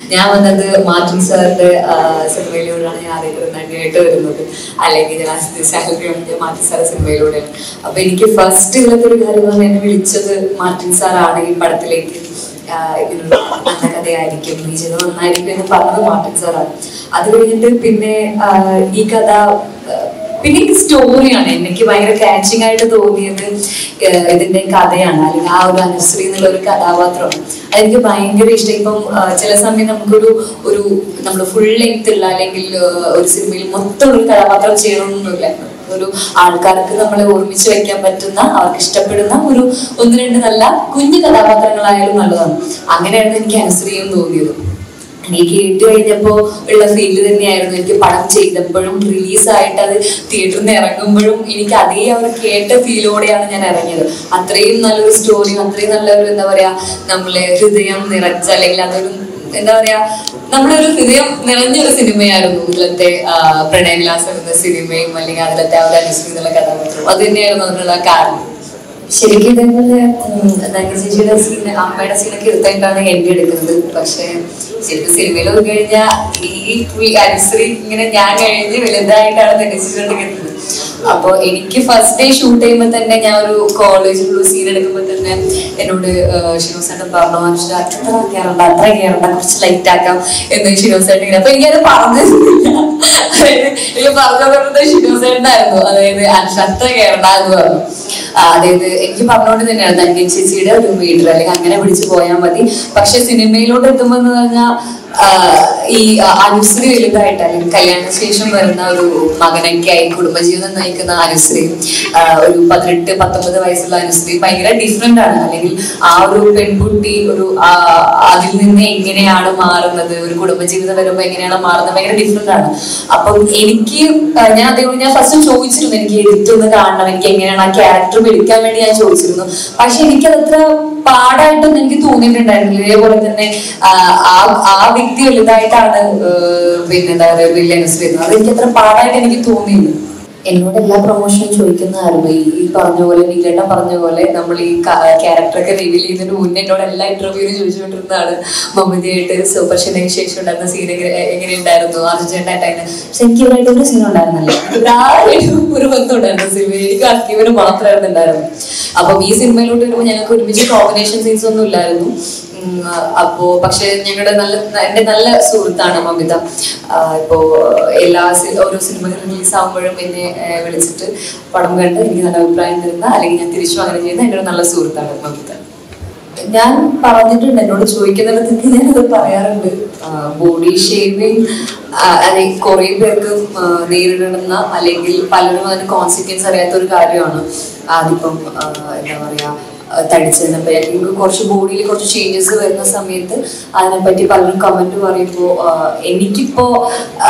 ഞാൻ വന്നത് മാർട്ടിൻ സാറിന്റെ സിനിമയിലൂടെയാണ് ഞാൻ ആദ്യമായിട്ട് നടിയായിട്ട് വരുന്നത് അല്ലെങ്കിൽ ഞാൻ സാലറി ഞാൻ മാർട്ടിൻ സാറിന്റെ സിനിമയിലൂടെയാണ് അപ്പൊ എനിക്ക് ഫസ്റ്റ് ഇല്ലാത്ത ഒരു കാര്യം പറഞ്ഞാൽ എന്നെ വിളിച്ചത് മാർട്ടിൻ സാറാണ് ഈ പടത്തിലേക്ക് ആഹ് ഇതിനൊരു നല്ല കഥയായിരിക്കും നീ ചെയ്ത് നന്നായിരിക്കും എന്ന് പറഞ്ഞത് മാർട്ടിൻ സാറാണ് അത് കഴിഞ്ഞിട്ട് പിന്നെ ആഹ് ഈ കഥ ആഹ് പിന്നെ ഈ സ്റ്റോറിയാണ് എനിക്ക് ഭയങ്കര കാച്ചിങ് ആയിട്ട് തോന്നിയത് ഏഹ് ഇതിന്റെ കഥയാണ് അല്ലെങ്കിൽ ആ ഒരു അനുശ്രീ എന്നുള്ള ഒരു കഥാപാത്രമാണ് അതെനിക്ക് ഭയങ്കര ഇഷ്ടം ഇപ്പം ആഹ് ചില സമയം നമുക്കൊരു ഒരു നമ്മൾ ഫുൾ ലെങ്ത് ഉള്ള അല്ലെങ്കിൽ ആഹ് ഒരു സിനിമയിൽ മൊത്തം ഒരു കഥാപാത്രം ചെയ്യണമെന്നൊന്നുമില്ല ഒരു ആൾക്കാർക്ക് നമ്മളെ ഓർമ്മിച്ച് വെക്കാൻ പറ്റുന്ന അവർക്ക് ഇഷ്ടപ്പെടുന്ന ഒരു ഒന്ന് രണ്ട് നല്ല കുഞ്ഞു കഥാപാത്രങ്ങളായാലും നല്ലതാണ് അങ്ങനെയായിരുന്നു എനിക്ക് അനുശ്രീയും തോന്നിയത് എനിക്ക് കേട്ട് കഴിഞ്ഞപ്പോ ഉള്ള ഫീല് തന്നെയായിരുന്നു എനിക്ക് പടം ചെയ്തപ്പോഴും റിലീസായിട്ട് അത് തിയേറ്ററിൽ നിന്ന് ഇറങ്ങുമ്പോഴും എനിക്ക് അതേ ആ ഒരു കേട്ട ഫീലോടെയാണ് ഞാൻ ഇറങ്ങിയത് അത്രയും നല്ലൊരു സ്റ്റോറിയും അത്രയും നല്ലൊരു എന്താ പറയാ നമ്മളെ ഹൃദയം നിറച്ച അല്ലെങ്കിൽ അതൊരു എന്താ പറയാ നമ്മുടെ ഒരു ഹൃദയം നിറഞ്ഞൊരു സിനിമയായിരുന്നു ഇതിലത്തെ ആ, പ്രണയവിലാസം എന്ന സിനിമയും അല്ലെങ്കിൽ അതിലത്തെ ആ ഒരു അനുശ്രീ എന്നുള്ള കഥാപാത്രം അത് തന്നെയായിരുന്നു അതിനുള്ള കാരണം ശരിക്കും ഇതേപോലെ നന്ദി ചേച്ചിയുടെ സീൻ അമ്മയുടെ സീനൊക്കെ എടുത്തായിട്ടാണ് എന്റെ എടുക്കുന്നത് പക്ഷെ ശരിക്കും സിനിമയിൽ നോക്കി കഴിഞ്ഞാൽ ഈ പുള്ളി അനുശ്രീ ഇങ്ങനെ ഞാൻ കഴിഞ്ഞ് വലുതായിട്ടാണ് നന്ദി ചേച്ചിയുടെ എടുക്കുന്നത് അപ്പൊ എനിക്ക് ഫസ്റ്റ് ഡേ ഷൂട്ട് ചെയ്യുമ്പോൾ തന്നെ ഞാൻ ഒരു കോളേജിലുള്ള സീൻ എടുക്കുമ്പോൾ തന്നെ എന്നോട് ഷിനോസേട്ടൻ പറഞ്ഞു "അനുഷ്ക, അത്ര കയറണ്ട അത്ര കയറണ്ട കുറച്ച് ലൈറ്റ് ആക്കാം എന്ന് ഷിനോസേട്ടൻ ഇങ്ങനെ അപ്പൊ എനിക്കത് പറഞ്ഞില്ല അതായത് എനിക്ക് പറഞ്ഞു തരുന്നത് ഷിനോസേട്ടനായിരുന്നു അതായത് അനുഷ അത്ര കയറണ്ട എന്ന് പറഞ്ഞു ആ, അതായത് എനിക്ക് പറഞ്ഞുകൊണ്ട് തന്നെയാണ് ധന്യ ചേച്ചിയുടെ ഒരു മീറ്റർ അല്ലെങ്കിൽ അങ്ങനെ പിടിച്ചു പോയാൽ മതി പക്ഷെ സിനിമയിലോട്ട് എത്തുമ്പോൾ എന്ന് പറഞ്ഞാൽ ഈ ആ, അനുശ്രീ വലുതായിട്ട് അല്ലെങ്കിൽ കല്യാണശേഷം വരുന്ന ഒരു മകനൊക്കെ ആയി കുടുംബജീവിതം നയിക്കുന്ന അനുശ്രീ ആ, ഒരു പതിനെട്ട് പത്തൊമ്പത് വയസ്സുള്ള അനുശ്രീ ഭയങ്കര ഡിഫറെന്റ് ആണ് അല്ലെങ്കിൽ ആ ഒരു പെൺകുട്ടി ഒരു ആ, അതിൽ നിന്ന് എങ്ങനെയാണ് മാറുന്നത് ഒരു കുടുംബജീവിതം വരുമ്പോൾ എങ്ങനെയാണ് മാറുന്നത് ഭയങ്കര ഡിഫറെന്റ് ആണ് അപ്പം എനിക്ക് ആ, ഞാൻ അതേപോലെ ഞാൻ ഫസ്റ്റ് ചോദിച്ചിരുന്നു എനിക്ക് എഡിറ്റ് ഒന്ന് കാണണം എനിക്ക് എങ്ങനെയാണ് ആ ക്യാരക്ടർ പിടിക്കാൻ വേണ്ടി ഞാൻ ചോദിച്ചിരുന്നു പക്ഷെ എനിക്കത് അത്ര പാടായിട്ടൊന്നും എനിക്ക് തോന്നിയിട്ടുണ്ടായിരുന്നില്ല ഇതേപോലെ തന്നെ ആ, ആ ആ വ്യക്തി വലുതായിട്ടാണ് ഏഹ്, പിന്നെ എന്താ പറയുക വില്ലൻസ് വരുന്നത് അത് എനിക്ക് അത്ര പാടായിട്ട് എനിക്ക് തോന്നിയില്ല എന്നോട് എല്ലാ പ്രൊമോഷനും ചോദിക്കുന്നതായിരുന്നു ഈ ഈ പറഞ്ഞ പോലെ നീലേട്ട പറഞ്ഞ പോലെ നമ്മൾ ഈ ക്യാരക്ടറൊക്കെ റിവീൽ ചെയ്യുന്നതിന് മുന്നേ എന്നോട് എല്ലാ ഇന്റർവ്യൂവിലും ചോദിച്ചുകൊണ്ടിരുന്നതാണ് മമ്മതിയായിട്ട് സൂപ്പർ ഷെനയ്ക്ക് ശേഷം ഉണ്ടായിരുന്ന സീൻ എങ്ങനെ ഉണ്ടായിരുന്നു അർജന്റായിട്ടായിരുന്നു പക്ഷെ എനിക്ക് ഇവരായിട്ട് ഒരു സീൻ ഉണ്ടായിരുന്നില്ല ഇവരാരും ഒരു ബന്ധം ഉണ്ടായിരുന്നു സിനിമ എനിക്ക് അക്കിവന് മാത്രമായിരുന്നു ഉണ്ടായിരുന്നു അപ്പം ഈ സിനിമയിലോട്ട് വരുമ്പോൾ ഞങ്ങൾക്ക് ഒരുമിച്ച് കോമ്പിനേഷൻ സീൻസ് ഒന്നും ഇല്ലായിരുന്നു ഉം, അപ്പോ പക്ഷെ ഞങ്ങളുടെ നല്ല എന്റെ നല്ല സുഹൃത്താണ് മമിത ആ, ഇപ്പോ എല്ലാ സി- ഓരോ സിനിമകൾ റിലീസ് ആകുമ്പോഴും എന്നെ ഏ, വിളിച്ചിട്ട് പടം കണ്ട് എനിക്ക് നല്ല അഭിപ്രായം തരുന്ന അല്ലെങ്കിൽ ഞാൻ തിരിച്ചു അങ്ങനെ ചെയ്യുന്ന എന്റെ ഒരു നല്ല സുഹൃത്താണ് മമിത ഞാൻ പറഞ്ഞിട്ടുണ്ട് എന്നോട് ചോദിക്കുന്നിടത്തൊക്കെ ഞാനത് പറയാറുണ്ട് ബോഡി ഷേവിങ് അതെ കുറെ പേർക്ക് ആ, നേരിടുന്ന അല്ലെങ്കിൽ പലരും അതിന് കോൺസിക്വൻസ് അറിയാത്ത ഒരു കാര്യമാണ് അതിപ്പം ആ, എന്താ പറയാ ആ, തടിച്ചതിനെപ്പറ്റി അല്ലെങ്കിൽ കുറച്ച് ബോഡിയിൽ കുറച്ച് ചേഞ്ചസ് വരുന്ന സമയത്ത് അതിനെപ്പറ്റി പലരും കമന്റ് പറയുമ്പോൾ എനിക്കിപ്പോ ആ,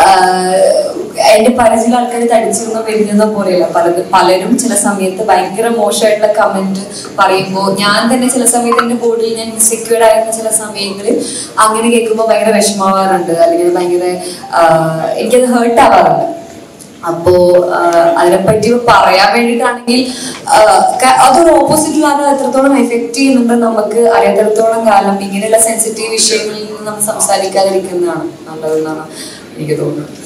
എന്റെ പരിചയ ആൾക്കാർ തടിച്ചിരുന്ന വരുന്ന പോലെയല്ല പലത് പലരും ചില സമയത്ത് ഭയങ്കര മോശമായിട്ടുള്ള കമന്റ് പറയുമ്പോൾ ഞാൻ തന്നെ ചില സമയത്ത് എന്റെ ബോഡിയിൽ ഞാൻ ഇൻസെക്യൂർ ആയിരുന്ന ചില സമയങ്ങളിൽ അങ്ങനെ കേൾക്കുമ്പോൾ ഭയങ്കര വിഷമാവാറുണ്ട് അല്ലെങ്കിൽ ഭയങ്കര ആ, എനിക്കത് ഹേർട്ട് ആവാറുണ്ട് അപ്പോ ആ, അതിനെപ്പറ്റി പറയാൻ വേണ്ടിയിട്ടാണെങ്കിൽ ആ, ക- അതൊരു ഓപ്പോസിറ്റിലാണ് എത്രത്തോളം എഫക്ട് ചെയ്യുന്നുണ്ട് നമുക്ക് അറിയാത്തിടത്തോളം കാലം ഇങ്ങനെയുള്ള സെൻസിറ്റീവ് വിഷയങ്ങളിൽ നിന്ന് നമ്മൾ സംസാരിക്കാതിരിക്കുന്നതാണ് നല്ലതെന്നാണ് എനിക്ക് തോന്നുന്നത്